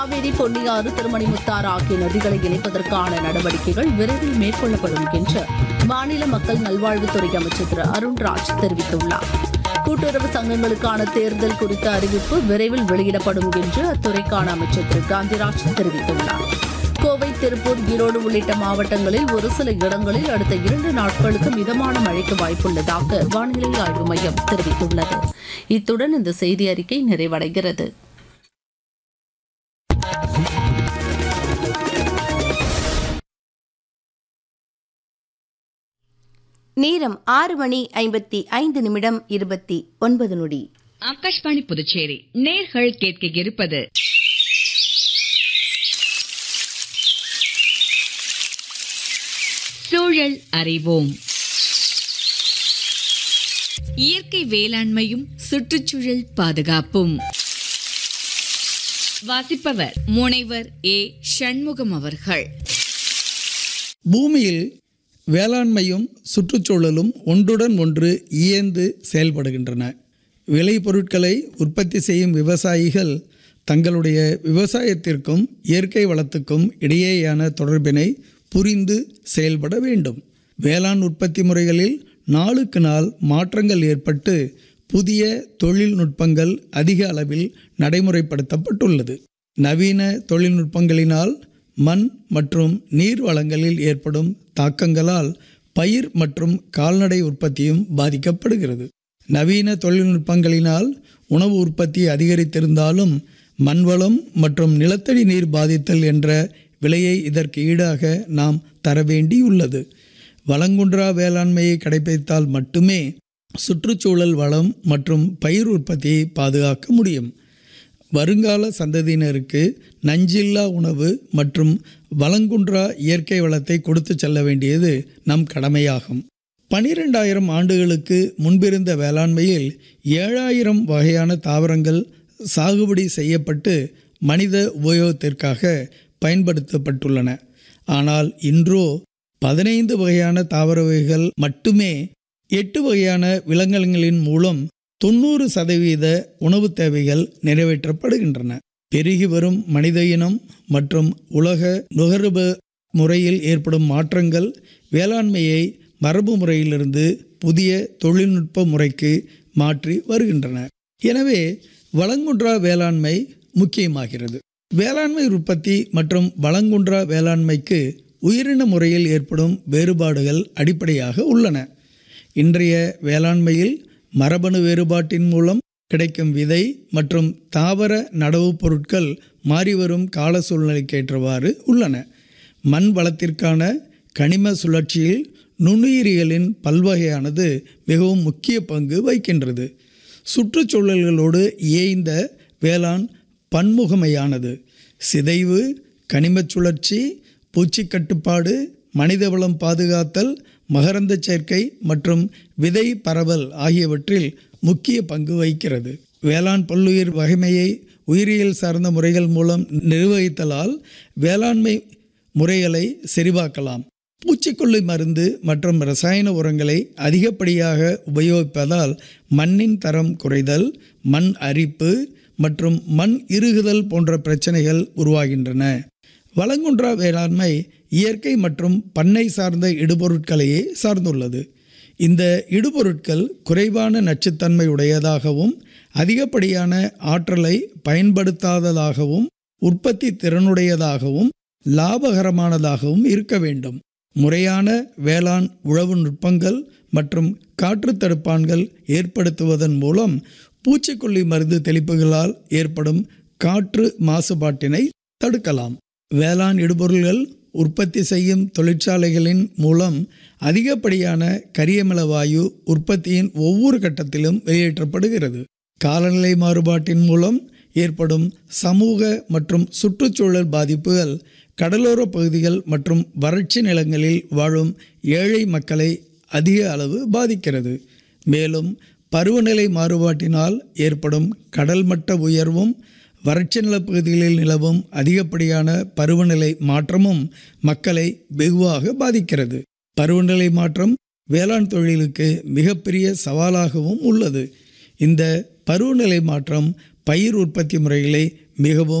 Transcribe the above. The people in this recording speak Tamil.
காவேரி பொன்னியாறு திருமணிமுத்தாறு ஆகிய நதிகளை இணைப்பதற்கான நடவடிக்கைகள் விரைவில் மேற்கொள்ளப்படும் என்று மாநில மக்கள் நல்வாழ்வுத்துறை அமைச்சர் திரு அருண்ராஜ் தெரிவித்துள்ளார் கூட்டுறவு சங்கங்களுக்கான தேர்தல் குறித்த அறிவிப்பு விரைவில் வெளியிடப்படும் என்று அத்துறைக்கான அமைச்சர் திரு காந்திராஜ் தெரிவித்துள்ளார் கோவை திருப்பூர் ஈரோடு உள்ளிட்ட மாவட்டங்களில் ஒரு சில இடங்களில் அடுத்த இரண்டு நாட்களுக்கு மிதமான மழைக்கு வாய்ப்புள்ளதாக வானிலை ஆய்வு மையம் தெரிவித்துள்ளது இத்துடன் இந்த செய்தி அறிக்கை நிறைவடைகிறது நேரம் ஆறு மணி ஐம்பத்தி ஐந்து நிமிடம் இருபத்தி ஒன்பது நொடி ஆகாஷ்வாணி புதுச்சேரி நேர்கள் கேட்க இருப்பது சூழல் அறிவோம் இயற்கை வேளாண்மையும் சுற்றுச்சூழல் பாதுகாப்பும் வாசிப்பவர் முனைவர் ஏ சண்முகம் அவர்கள் பூமியில் வேளாண்மையும் சுற்றுச்சூழலும் ஒன்றுடன் ஒன்று இயந்து செயல்படுகின்றன விளைபொருட்களை உற்பத்தி செய்யும் விவசாயிகள் தங்களுடைய விவசாயத்திற்கும் இயற்கை வளத்துக்கும் இடையேயான தொடர்பினை புரிந்து செயல்பட வேண்டும் வேளாண் உற்பத்தி முறைகளில் நாளுக்கு நாள் மாற்றங்கள் ஏற்பட்டு புதிய தொழில்நுட்பங்கள் அதிக அளவில் நடைமுறைப்படுத்தப்பட்டுள்ளது நவீன தொழில்நுட்பங்களினால் மண் மற்றும் நீர் வளங்களில் ஏற்படும் தாக்கங்களால் பயிர் மற்றும் கால்நடை உற்பத்தியும் பாதிக்கப்படுகிறது நவீன தொழில்நுட்பங்களினால் உணவு உற்பத்தி அதிகரித்திருந்தாலும் மண்வளம் மற்றும் நிலத்தடி நீர் பாதித்தல் என்ற விலையை இதற்கு ஈடாக நாம் தர வேண்டியுள்ளது வளங்குன்றா வேளாண்மையை கடைபிடித்தால் மட்டுமே சுற்றுச்சூழல் வளம் மற்றும் பயிர் உற்பத்தியை பாதுகாக்க முடியும் வருங்கால சந்ததியினருக்கு நஞ்சில்லா உணவு மற்றும் வளங்குன்றா இயற்கை வளத்தை கொடுத்து செல்ல வேண்டியது நம் கடமையாகும் பனிரெண்டாயிரம் ஆண்டுகளுக்கு முன்பிருந்த வேளாண்மையில் ஏழாயிரம் வகையான தாவரங்கள் சாகுபடி செய்யப்பட்டு மனித உபயோகத்திற்காக பயன்படுத்தப்பட்டுள்ளன ஆனால் இன்றோ பதினைந்து வகையான தாவர வகைகள் மட்டுமே எட்டு வகையான விலங்கினங்களின் மூலம் தொண்ணூறு சதவீத உணவு தேவைகள் நிறைவேற்றப்படுகின்றன பெருகி வரும் மனித இனம் மற்றும் உலக நுகர்வு முறையில் ஏற்படும் மாற்றங்கள் வேளாண்மையை மரபு முறையிலிருந்து புதிய தொழில்நுட்ப முறைக்கு மாற்றி வருகின்றன எனவே வளங்குன்றா வேளாண்மை முக்கியமாகிறது வேளாண்மை உற்பத்தி மற்றும் வளங்குன்றா வேளாண்மைக்கு உயிரின முறையில் ஏற்படும் வேறுபாடுகள் அடிப்படையாக உள்ளன இன்றைய வேளாண்மையில் மரபணு வேறுபாட்டின் மூலம் கிடைக்கும் விதை மற்றும் தாவர நடவு பொருட்கள் மாறிவரும் கால சூழ்நிலைக்கேற்றவாறு உள்ளன மண் வளத்திற்கான கனிம சுழற்சியில் நுண்ணுயிரிகளின் பல்வகையானது மிகவும் முக்கிய பங்கு வகிக்கின்றது சுற்றுச்சூழல்களோடு இயைந்த வேளாண் பன்முகமையானது சிதைவு கனிமச் சுழற்சி பூச்சி கட்டுப்பாடு மனிதவளம் பாதுகாத்தல் மகரந்த சேர்க்கை மற்றும் விதை பரவல் ஆகியவற்றில் முக்கிய பங்கு வகிக்கிறது வேளாண் பல்லுயிர் வகைமையை உயிரியல் சார்ந்த முறைகள் மூலம் நிர்வகித்தலால் வேளாண்மை முறைகளை செறிவாக்கலாம் பூச்சிக்கொல்லி மருந்து மற்றும் ரசாயன உரங்களை அதிகப்படியாக உபயோகிப்பதால் மண்ணின் தரம் குறைதல் மண் அரிப்பு மற்றும் மண் இறுகுதல் போன்ற பிரச்சனைகள் உருவாகின்றன வளங்குன்றா வேளாண்மை இயற்கை மற்றும் பண்ணை சார்ந்த இடுபொருட்களையே சார்ந்துள்ளது இந்த இடுபொருட்கள் குறைவான நச்சுத்தன்மை உடையதாகவும் அதிகப்படியான ஆற்றலை பயன்படுத்தாததாகவும் உற்பத்தி திறனுடையதாகவும் லாபகரமானதாகவும் இருக்க வேண்டும் முறையான வேளாண் உழவு நுட்பங்கள் மற்றும் காற்று தடுப்பான்கள் ஏற்படுத்துவதன் மூலம் பூச்சிக்கொல்லி மருந்து தெளிப்புகளால் ஏற்படும் காற்று மாசுபாட்டினை தடுக்கலாம் வேளாண் இடுபொருள்கள் உற்பத்தி செய்யும் தொழிற்சாலைகளின் மூலம் அதிகப்படியான கரியமில வாயு உற்பத்தியின் ஒவ்வொரு கட்டத்திலும் வெளியேற்றப்படுகிறது காலநிலை மாறுபாட்டின் மூலம் ஏற்படும் சமூக மற்றும் சுற்றுச்சூழல் பாதிப்புகள் கடலோர பகுதிகள் மற்றும் வறட்சி நிலங்களில் வாழும் ஏழை மக்களை அதிக அளவு பாதிக்கிறது மேலும் பருவநிலை மாறுபாட்டினால் ஏற்படும் கடல் மட்ட உயர்வும் வறட்சி நிலப்பகுதிகளில் நிலவும் அதிகப்படியான பருவநிலை மாற்றமும் மக்களை வெகுவாக பாதிக்கிறது பருவநிலை மாற்றம் வேளாண் தொழிலுக்கு மிகப்பெரிய சவாலாகவும் உள்ளது இந்த பருவநிலை மாற்றம் பயிர் உற்பத்தி முறைகளை மிகவும்